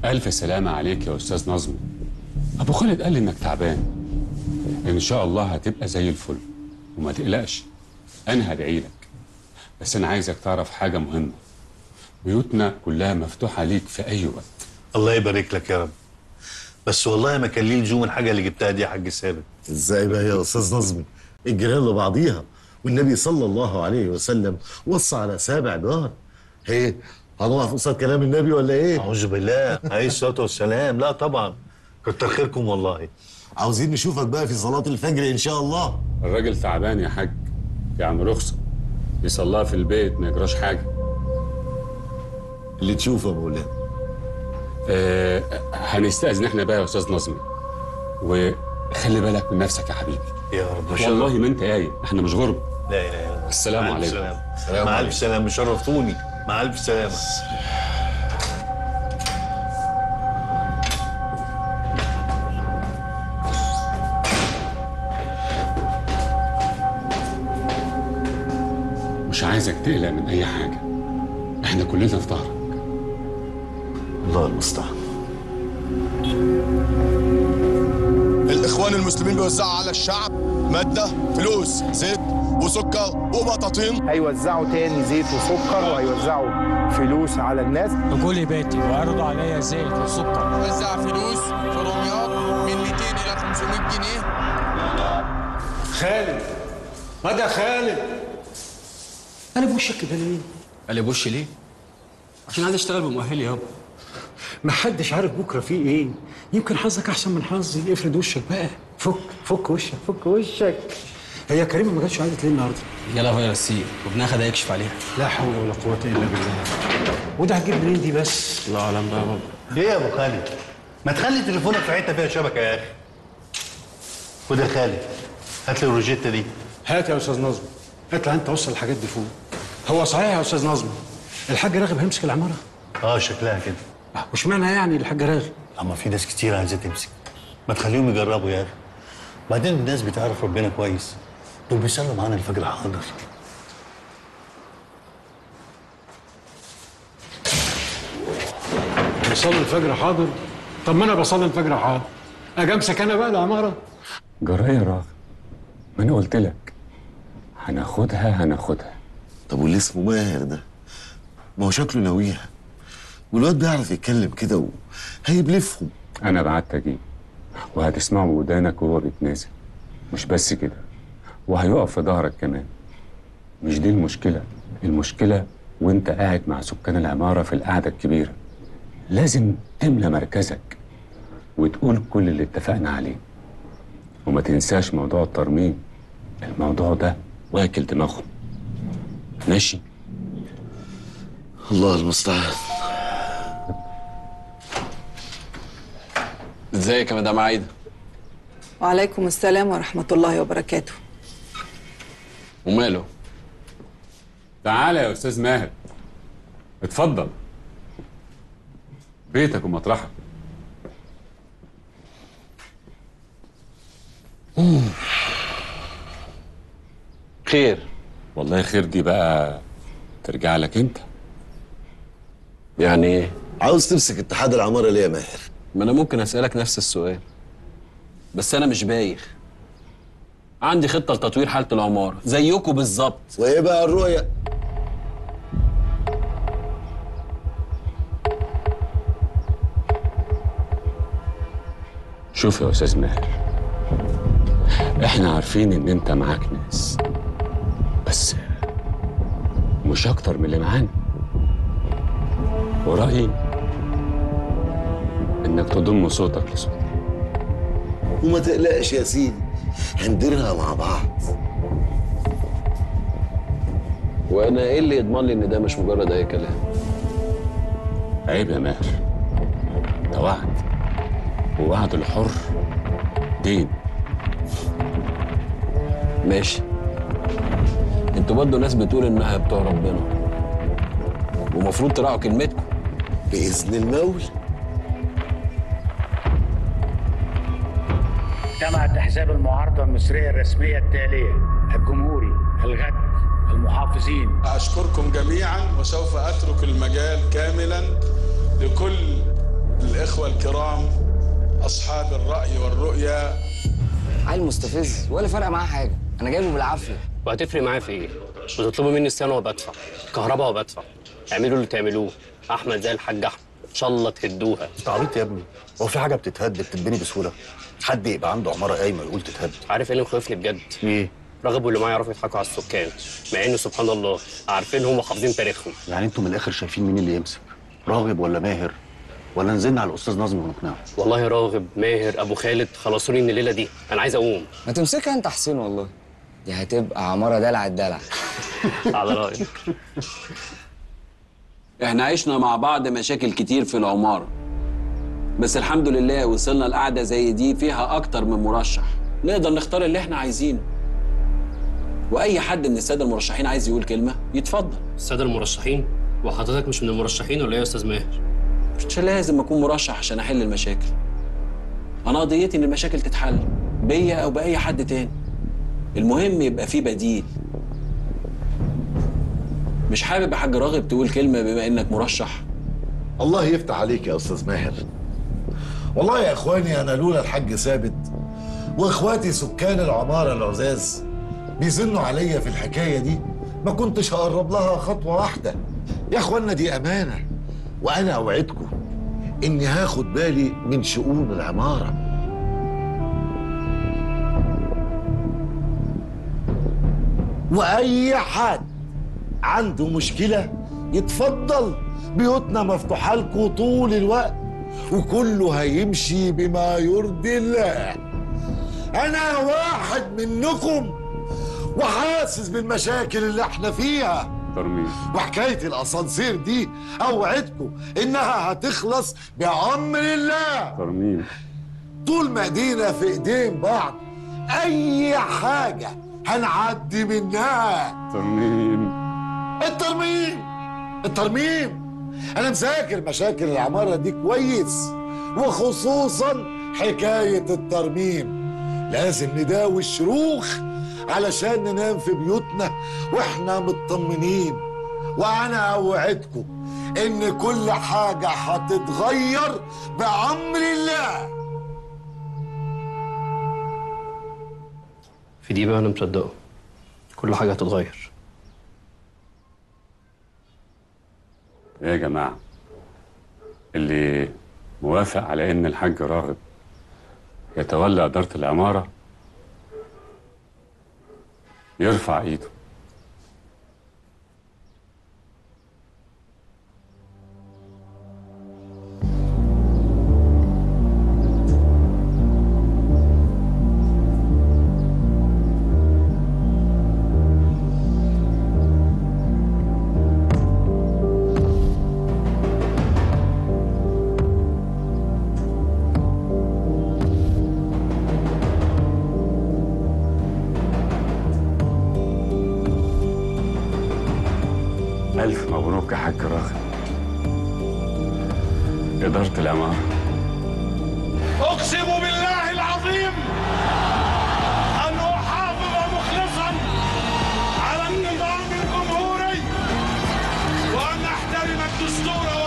ألف سلامة عليك يا أستاذ نظمي أبو خالد قال لي إنك تعبان إن شاء الله هتبقى زي الفل وما تقلقش أنا هدعي لك بس أنا عايزك تعرف حاجة مهمة بيوتنا كلها مفتوحة ليك في أي وقت الله يبارك لك يا رب بس والله ما كان ليه لزوم الحاجه اللي جبتها دي يا حاج ثابت ازاي بقى يا استاذ نظمي الجيران لبعضيها والنبي صلى الله عليه وسلم وصى على سابع جار ايه هنقف قصاد كلام النبي ولا ايه اعوذ بالله عليه الصلاه والسلام لا طبعا كتر خيركم والله عاوزين نشوفك بقى في صلاة الفجر ان شاء الله الراجل تعبان يا حاج يعني رخصة يصليها في البيت ما يجراش حاجة اللي تشوفه يا مولانا آه هنستأذن احنا بقى يا أستاذ نظمي وخلي بالك من نفسك يا حبيبي يا رب والله ما أنت قايل احنا مش غرب لا اله الا الله السلام مع ألف عليكم. سلامة. السلام مع عليكم. الف سلامه شرفتوني مع الف سلامه مش عايزك تقلق من أي حاجة احنا كلنا في ظهرك الله المستعان الاخوان المسلمين بيوزعوا على الشعب ماده فلوس زيت وسكر وبطاطين هيوزعوا تاني زيت وسكر وهيوزعوا فلوس على الناس رجولي بيتي وعرضوا عليا زيت وسكر وزع فلوس في دمياط من 200 الى 500 جنيه خالد مدى خالد انا بوشك كده ليه؟ قال لي بوش ليه؟ عشان عايز اشتغل بمؤهلي يابا ما حدش عارف بكره فيه ايه يمكن حظك احسن من حظي افرد وشك بقى فك فك وشك فك وشك هي كريمه ما جاتش عادت ليه النهارده جالها فيروس سي وابنها خد هيكشف عليها لا حول ولا قوه الا بالله وده هتجيب منين دي بس الله اعلم بقى يا بابا ليه يا ابو خالد ما تخلي تليفونك في حته فيها شبكه يا اخي خد يا خالد هات لي الروجيتا دي هات يا استاذ نظمي اطلع انت وصل الحاجات دي فوق هو صحيح يا استاذ نظمي الحاج راغب هيمسك العماره اه شكلها كده آه، وش معنى يعني الحاج راغب اما في ناس كتير عايزه تمسك ما تخليهم يجربوا يا اخي بعدين الناس بتعرف ربنا كويس دول بيصلوا معانا الفجر حاضر بيصلي الفجر حاضر طب ما انا بصلي الفجر حاضر اجي امسك انا بقى العماره جراية يا راغب ما أنا قلت لك هناخدها هناخدها طب واللي اسمه ماهر ده ما هو شكله ناويها والواد بيعرف يتكلم كده وهيبلفهم أنا بعت أجيب وهتسمعه بودانك وهو بيتنازل مش بس كده وهيقف في ظهرك كمان مش دي المشكلة المشكلة وانت قاعد مع سكان العمارة في القعدة الكبيرة لازم تملى مركزك وتقول كل اللي اتفقنا عليه وما تنساش موضوع الترميم الموضوع ده واكل دماغهم ماشي الله المستعان ازيك يا مدام عايده؟ وعليكم السلام ورحمة الله وبركاته وماله؟ تعالى يا أستاذ ماهر اتفضل بيتك ومطرحك خير والله خير دي بقى ترجع لك انت يعني ايه؟ عاوز تمسك اتحاد العمارة ليه يا ماهر ما انا ممكن اسالك نفس السؤال بس انا مش بايخ عندي خطه لتطوير حاله العماره زيكم بالظبط وايه بقى الرؤية شوف يا استاذ ماهر احنا عارفين ان انت معاك ناس بس مش اكتر من اللي معانا ورأيي انك تضم صوتك لصوتي وما تقلقش يا سيدي هنديرها مع بعض وانا ايه اللي يضمن لي ان ده مش مجرد اي كلام عيب يا ماهر ده وعد ووعد الحر دين ماشي انتوا برضه ناس بتقول انها بتوع ربنا ومفروض تراعوا كلمتكم بإذن المولى اجتمعت احزاب المعارضه المصريه الرسميه التاليه الجمهوري الغد المحافظين اشكركم جميعا وسوف اترك المجال كاملا لكل الإخوة الكرام أصحاب الرأي والرؤية عيل مستفز ولا فارقه معاه حاجه انا جايبه بالعافيه وهتفرق معايا في ايه؟ بتطلبوا مني الصيانه وبدفع كهرباء وبدفع اعملوا اللي تعملوه احمد زي الحاج احمد ان شاء الله تهدوها انت عبيط يا ابني هو في حاجه بتتهد بتتبني بسهوله حد يبقى عنده عماره قايمه يقول تتهد عارف ايه اللي مخوفني بجد؟ ايه رغب واللي معايا يعرفوا يضحكوا على السكان مع انه سبحان الله عارفين هم حافظين تاريخهم يعني انتوا من الاخر شايفين مين اللي يمسك راغب ولا ماهر ولا نزلنا على الاستاذ نظمي ونقنعه والله راغب ماهر ابو خالد خلصوني من الليله دي انا عايز اقوم ما تمسكها انت حسين والله دي هتبقى عماره دلع الدلع على رايك احنا عشنا مع بعض مشاكل كتير في العمارة بس الحمد لله وصلنا لقعدة زي دي فيها أكتر من مرشح نقدر نختار اللي احنا عايزينه وأي حد من السادة المرشحين عايز يقول كلمة يتفضل الساده المرشحين وحضرتك مش من المرشحين ولا ايه يا استاذ ماهر؟ مش لازم أكون مرشح عشان أحل المشاكل أنا قضيتي إن المشاكل تتحل بيا أو بأي حد تاني المهم يبقى في بديل مش حابب يا حاج راغب تقول كلمة بما إنك مرشح الله يفتح عليك يا استاذ ماهر والله يا اخواني انا لولا الحاج ثابت واخواتي سكان العماره العزاز بيزنوا عليا في الحكايه دي ما كنتش هقرب لها خطوه واحده يا اخوانا دي امانه وانا اوعدكم اني هاخد بالي من شؤون العماره واي حد عنده مشكله يتفضل بيوتنا مفتوحه لكم طول الوقت وكله هيمشي بما يرضي الله انا واحد منكم وحاسس بالمشاكل اللي احنا فيها ترميم وحكايه الاسانسير دي اوعدكم انها هتخلص بامر الله ترميم طول ما ايدينا في ايدين بعض اي حاجه هنعدي منها ترميم الترميم الترميم انا مذاكر مشاكل العماره دي كويس وخصوصا حكايه الترميم لازم نداوي الشروخ علشان ننام في بيوتنا واحنا مطمنين وانا اوعدكم ان كل حاجه هتتغير بامر الله في دي بقى انا مصدقه كل حاجه هتتغير إيه يا جماعة اللي موافق على إن الحاج راغب يتولى إدارة العمارة يرفع إيده ألف مبروك يا حاج راغب إدارة العمارة أقسم بالله العظيم أن أحافظ مخلصا على النظام الجمهوري وأن أحترم الدستور